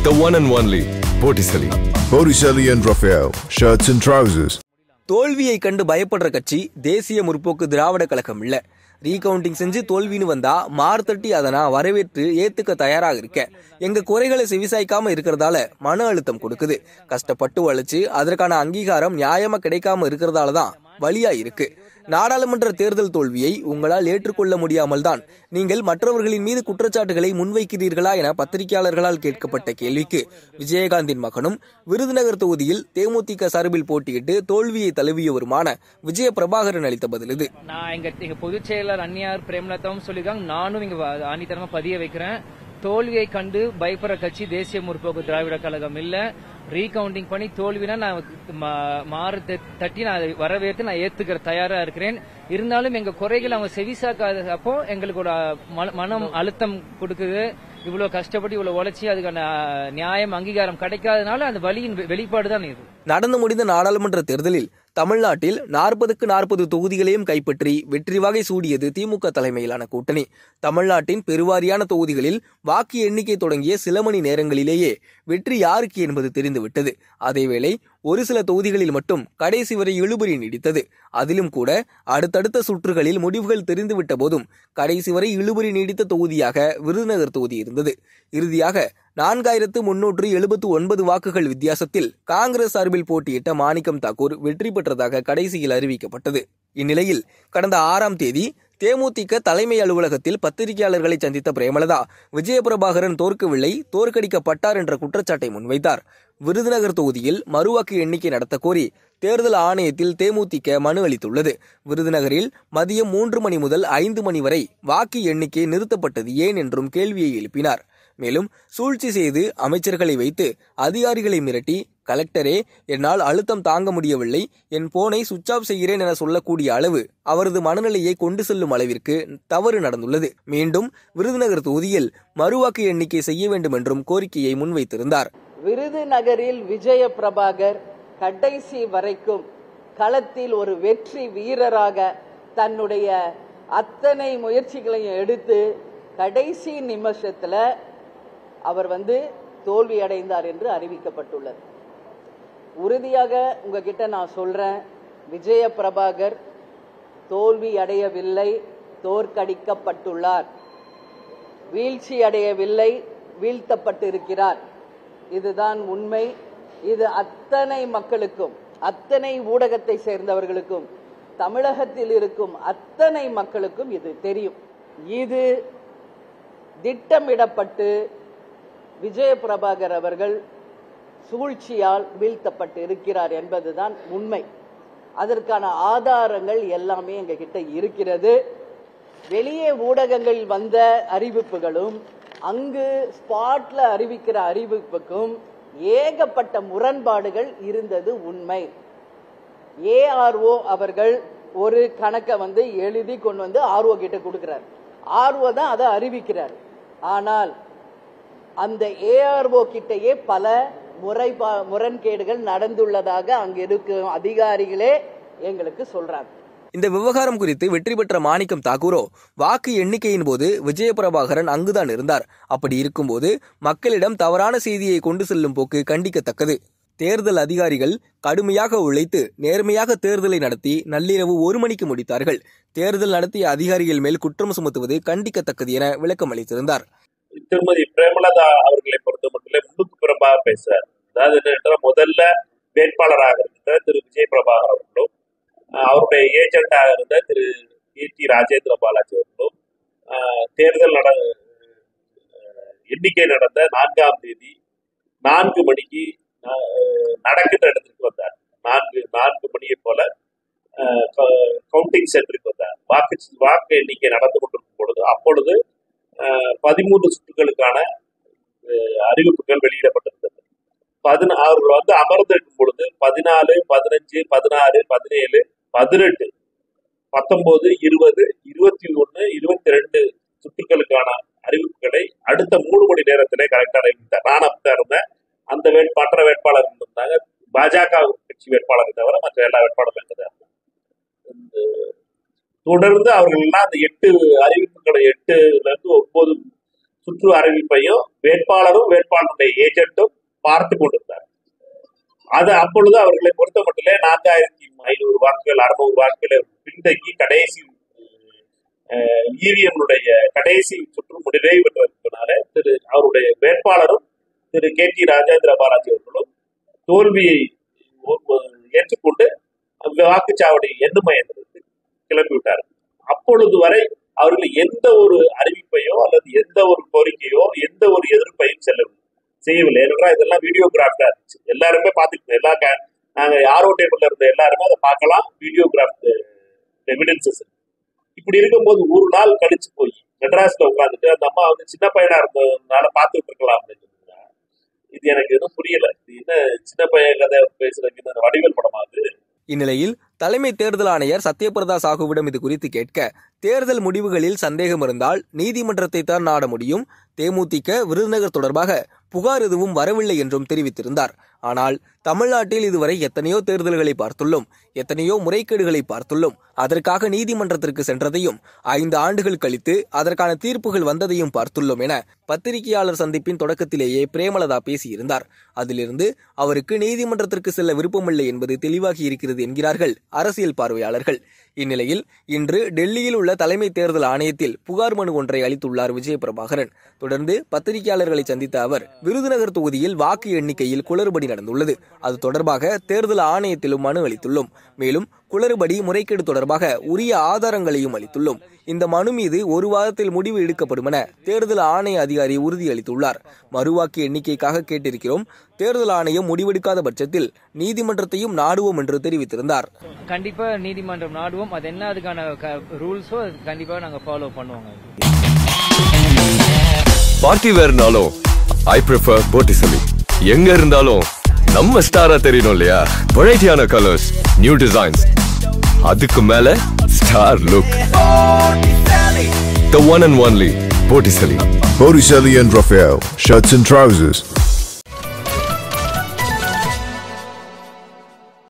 The one and only Botticelli. Botticelli and Raphael, shirts and trousers. தோல்வியை கண்டு பயப்படுற கட்சி தேசிய முற்போக்கு திராவிட கழகம் இல்ல ரீகவுண்டிங் செஞ்சு தோல்வின்னு வந்தா மார்த்தட்டி அதை நான் வரவேற்று ஏத்துக்க தயாராக இருக்கேன் எங்க குறைகளை செவிசாய்க்காம இருக்கிறதால மன அழுத்தம் கொடுக்குது கஷ்டப்பட்டு உழைச்சு அதற்கான அங்கீகாரம் நியாயமா கிடைக்காம இருக்கிறதால தான் வழியா இருக்கு நாடாளுமன்ற தேர்தல் தோல்வியை உங்களால் ஏற்றுக்கொள்ள முடியாமல் தான் நீங்கள் மற்றவர்களின் மீது குற்றச்சாட்டுகளை முன்வைக்கிறீர்களா என பத்திரிகையாளர்களால் கேட்கப்பட்ட கேள்விக்கு விஜயகாந்தின் மகனும் விருதுநகர் தொகுதியில் தேமுதிக சார்பில் போட்டியிட்டு தோல்வியை தழுவியவருமான விஜய பிரபாகரன் அளித்த பதில் இது நான் எங்க எங்க பொதுச் செயலர் அந்நியார் பிரேமலதாவும் சொல்லியிருக்காங்க நானும் இங்க வ- ஆணித்தரமா பதிய வைக்கிறேன் தோல்வியை கண்டு பயப்படுற கட்சி தேசிய முற்போக்கு திராவிட கழகம் இல்ல ரீகவுண்டிங் பண்ணி தோல்வினா நான் மா- மாறு த- தட்டி நான் அதை வரவேற்று நான் ஏத்துக்கிற தயாரா இருக்கிறேன் இருந்தாலும் எங்க குறைகள் அவங்க செவிசாக்காத அப்போ எங்களுக்கு ஒரு மன- மனம் அழுத்தம் கொடுக்குது இவ்வளவு கஷ்டப்பட்டு இவ்வளவு உழைச்சி அதுக்கான அஹ், நியாயம் அங்கீகாரம் கிடைக்காதனால அந்த வழியின் வெ- வெளிப்பாடு தான் இது நடந்து முடிந்த நாடாளுமன்ற தேர்தலில் தமிழ்நாட்டில் நாற்பதுக்கு நாற்பது தொகுதிகளையும் கைப்பற்றி வெற்றி வகை சூடியது திமுக தலைமையிலான கூட்டணி தமிழ்நாட்டின் பெருவாரியான தொகுதிகளில் வாக்கு எண்ணிக்கை தொடங்கிய சில மணி நேரங்களிலேயே வெற்றி யாருக்கு என்பது தெரிந்துவிட்டது அதேவேளை ஒரு சில தொகுதிகளில் மட்டும் கடைசி வரை இழுபறி நீடித்தது அதிலும் கூட அடுத்தடுத்த சுற்றுகளில் முடிவுகள் தெரிந்துவிட்ட போதும் கடைசி வரை இழுபறி நீடித்த தொகுதியாக விருதுநகர் தொகுதி இருந்தது இறுதியாக நான்காயிரத்து முன்னூற்று எழுபத்து ஒன்பது வாக்குகள் வித்தியாசத்தில் காங்கிரஸ் சார்பில் போட்டியிட்ட மாணிக்கம் தாக்கூர் வெற்றி பெற்றதாக கடைசியில் அறிவிக்கப்பட்டது இந்நிலையில் கடந்த ஆறாம் தேதி தேமுதிக தலைமை அலுவலகத்தில் பத்திரிகையாளர்களை சந்தித்த பிரேமலதா விஜயபிரபாகரன் தோற்கவில்லை தோற்கடிக்கப்பட்டார் என்ற குற்றச்சாட்டை முன்வைத்தார் விருதுநகர் தொகுதியில் மறுவாக்கு எண்ணிக்கை நடத்த கோரி தேர்தல் ஆணையத்தில் தேமுதிக மனு அளித்துள்ளது விருதுநகரில் மதியம் மூன்று மணி முதல் ஐந்து மணி வரை வாக்கு எண்ணிக்கை நிறுத்தப்பட்டது ஏன் என்றும் கேள்வியை எழுப்பினார் மேலும் சூழ்ச்சி செய்து அமைச்சர்களை வைத்து அதிகாரிகளை மிரட்டி கலெக்டரே என்னால் அழுத்தம் தாங்க முடியவில்லை என் போனை சுவிட்ச் ஆஃப் செய்கிறேன் என சொல்லக்கூடிய அளவு அவரது மனநிலையை கொண்டு செல்லும் அளவிற்கு தவறு நடந்துள்ளது மீண்டும் விருதுநகர் தொகுதியில் மறுவாக்கு எண்ணிக்கை செய்ய வேண்டும் என்றும் கோரிக்கையை முன்வைத்திருந்தார் விருதுநகரில் விஜய பிரபாகர் கடைசி வரைக்கும் களத்தில் ஒரு வெற்றி வீரராக தன்னுடைய அத்தனை முயற்சிகளையும் எடுத்து கடைசி நிமிஷத்துல அவர் வந்து தோல்வி அடைந்தார் என்று அறிவிக்கப்பட்டுள்ளது உறுதியாக உங்ககிட்ட நான் சொல்றேன் விஜய பிரபாகர் தோல்வி அடையவில்லை தோற்கடிக்கப்பட்டுள்ளார் வீழ்ச்சி அடையவில்லை வீழ்த்தப்பட்டிருக்கிறார் இதுதான் உண்மை இது அத்தனை மக்களுக்கும் அத்தனை ஊடகத்தை சேர்ந்தவர்களுக்கும் தமிழகத்தில் இருக்கும் அத்தனை மக்களுக்கும் இது தெரியும் இது திட்டமிடப்பட்டு விஜய பிரபாகர் அவர்கள் சூழ்ச்சியால் வீழ்த்தப்பட்டு இருக்கிறார் என்பதுதான் உண்மை அதற்கான ஆதாரங்கள் எல்லாமே எங்க கிட்ட இருக்கிறது வெளியே ஊடகங்களில் வந்த அறிவிப்புகளும் அங்கு ஸ்பாட்ல அறிவிக்கிற அறிவிப்புக்கும் ஏகப்பட்ட முரண்பாடுகள் இருந்தது உண்மை ஏஆர்ஓ அவர்கள் ஒரு கணக்கை வந்து எழுதி கொண்டு வந்து ஆர்ஓ கிட்ட கொடுக்கிறார் ஆர்ஓ தான் அதை அறிவிக்கிறார் ஆனால் அந்த ஏஆர்ஓ கிட்டயே பல முறைபா முரண்கேடுகள் நடந்துள்ளதாக அங்க இருக்கும் அதிகாரிகளே எங்களுக்கு சொல்றாங்க இந்த விவகாரம் குறித்து வெற்றி பெற்ற மாணிக்கம் தாக்கூரோ வாக்கு எண்ணிக்கையின் போது விஜயபிரபாகரன் அங்குதான் இருந்தார் அப்படி இருக்கும்போது மக்களிடம் தவறான செய்தியை கொண்டு செல்லும் போக்கு கண்டிக்கத்தக்கது தேர்தல் அதிகாரிகள் கடுமையாக உழைத்து நேர்மையாக தேர்தலை நடத்தி நள்ளிரவு ஒரு மணிக்கு முடித்தார்கள் தேர்தல் நடத்திய அதிகாரிகள் மேல் குற்றம் சுமத்துவது கண்டிக்கத்தக்கது என விளக்கம் அளித்திருந்தார் திருமதி பிரேமலதா அவர்களை பொறுத்த மட்டும் முன்னுக்கு புறம்பாக பேசுறார் அதாவது என்னென்றால் முதல்ல வேட்பாளராக இருந்த திரு விஜய் பிரபாகர் அவர்களும் அஹ், அவருடைய ஏஜென்டாக இருந்த திரு ஏ டி ராஜேந்திர பாலாஜி அவர்களும் அஹ், தேர்தல் நட அஹ், எண்ணிக்கை நடந்த நான்காம் தேதி நான்கு மணிக்கு அஹ், நடக்கின்ற இடத்திற்கு வந்தார் நான்கு நான்கு மணியை போல கவுண்டிங் சென்டருக்கு வந்தார் வாக்கு வாக்கு எண்ணிக்கை நடந்து கொண்டிருக்கும் பொழுது அப்பொழுது அஹ், பதிமூன்று சுற்றுகளுக்கான அஹ், அறிவிப்புகள் வெளியிடப்பட்டிருந்தது பதினா அவர்கள் வந்து அமர்ந்திருக்கும் பொழுது பதினாலு பதினஞ்சு பதினாறு பதினேழு பதினெட்டு பத்தொன்பது இருபது இருபத்தி ஒன்று இருபத்தி ரெண்டு சுற்றுகளுக்கான அறிவிப்புகளை அடுத்த மூணு மணி நேரத்திலே கரெக்டாக அறிவித்தார் நான் அப்படித்தான் இருந்தேன் அந்த வேட் மற்ற வேட்பாளர் இருந்தாங்க பாஜக கட்சி வேட்பாளரை தவிர மற்ற எல்லா வேட்பாளரும் இருந்தாங்க இந்த தொடர்ந்து அவர்கள் எல்லாம் அந்த எட்டு அறிவிப்புகளை எட்டுல இருந்து ஒன்பது சுற்று அறிவிப்பையும் வேட்பாளரும் வேட்பாளருடைய ஏஜென்ட்டும் பார்த்து கொண்டிருந்தார் அது அப்பொழுது அவர்களை பொறுத்த மட்டிலே நான்காயிரத்தி ஐநூறு வாக்குகள் அறுநூறு வாக்குகளை பின்தங்கி கடைசி இவிஎம்னுடைய கடைசி சுற்று முடிவை பெற்றதுனால திரு அவருடைய வேட்பாளரும் திரு கே டி ராஜேந்திர பாலாஜி அவர்களும் தோல்வியை ஒ- ஏற்றுக்கொண்டு அந்த வாக்குச்சாவடி எண்ணும் மையத்திற்கு கிளம்பி விட்டார் அப்பொழுது வரை அவர்கள் எந்த ஒரு அறிவிப்பையோ அல்லது எந்த ஒரு கோரிக்கையோ எந்த ஒரு எதிர்ப்பையும் செல்லவில்லை செய்யவில்லை ஏனென்றால் இதெல்லாம் வீடியோகிராஃப்டா இருந்துச்சு எல்லாருமே பார்த்துக்கிட்டோம் எல்லா கே- நாங்க யாரோ டேபிள்ல இருந்த எல்லாருமே அதை பார்க்கலாம் வீடியோகிராஃப்ட் எவிடன்சஸ் இப்படி இருக்கும்போது ஒரு நாள் கழிச்சு போய் மெட்ராஸ்ல உட்காந்துட்டு அந்த அம்மா வந்து சின்ன பையனா இருந்ததுனால பார்த்துட்டு இருக்கலாம் அப்படின்னு சொன்னாங்க. இது எனக்கு எதுவும் புரியல இது என்ன சின்ன பையன் கதை பேசுறதுக்கு இந்த வடிவேல் படமாது இந்நிலையில் தலைமை தேர்தல் ஆணையர் சத்யபிரதா சாஹுவிடம் இது குறித்து கேட்க தேர்தல் முடிவுகளில் சந்தேகம் இருந்தால் நீதிமன்றத்தை தான் நாட முடியும் தேமுதிக விருதுநகர் தொடர்பாக புகார் எதுவும் வரவில்லை என்றும் தெரிவித்திருந்தார் ஆனால் தமிழ்நாட்டில் இதுவரை எத்தனையோ தேர்தல்களை பார்த்துள்ளோம் எத்தனையோ முறைகேடுகளை பார்த்துள்ளோம் அதற்காக நீதிமன்றத்திற்கு சென்றதையும் ஐந்து ஆண்டுகள் கழித்து அதற்கான தீர்ப்புகள் வந்ததையும் பார்த்துள்ளோம் என பத்திரிகையாளர் சந்திப்பின் தொடக்கத்திலேயே பிரேமலதா பேசியிருந்தார் அதிலிருந்து அவருக்கு நீதிமன்றத்திற்கு செல்ல விருப்பமில்லை என்பது தெளிவாகி இருக்கிறது என்கிறார்கள் அரசியல் பார்வையாளர்கள் இந்நிலையில் இன்று டெல்லியில் உள்ள தலைமை தேர்தல் ஆணையத்தில் புகார் மனு ஒன்றை அளித்துள்ளார் விஜய் பிரபாகரன் தொடர்ந்து பத்திரிகையாளர்களை சந்தித்த அவர் விருதுநகர் தொகுதியில் வாக்கு எண்ணிக்கையில் குளறுபடி நடந்துள்ளது அது தொடர்பாக தேர்தல் ஆணையத்திலும் மனு அளித்துள்ளோம் மேலும் குளறுபடி முறைகேடு தொடர்பாக உரிய ஆதாரங்களையும் அளித்துள்ளோம் இந்த மனு மீது ஒரு வாரத்தில் முடிவு எடுக்கப்படும் என தேர்தல் ஆணைய அதிகாரி உறுதியளித்துள்ளார் மறுவாக்கு எண்ணிக்கைக்காக கேட்டிருக்கிறோம் தேர்தல் ஆணையம் முடிவெடுக்காத பட்சத்தில் நீதிமன்றத்தையும் நாடுவோம் என்று தெரிவித்திருந்தார் கண்டிப்பா நீதிமன்றம் நாடுவோம் அது என்ன அதுக்கான ரூல்ஸோ கண்டிப்பா நாங்க ஃபாலோ பண்ணுவோங்க பார்ட்டி வேர்னாலும் ஐ ப்ரிஃபர் போட்டிசலி எங்க இருந்தாலும் நம்ம ஸ்டாரா தெரியணும் இல்லையா வெரைட்டியான கலர்ஸ் நியூ டிசைன்ஸ் அதுக்கு மேல star look the one and only Botticelli Botticelli and Raphael, shirts and trousers.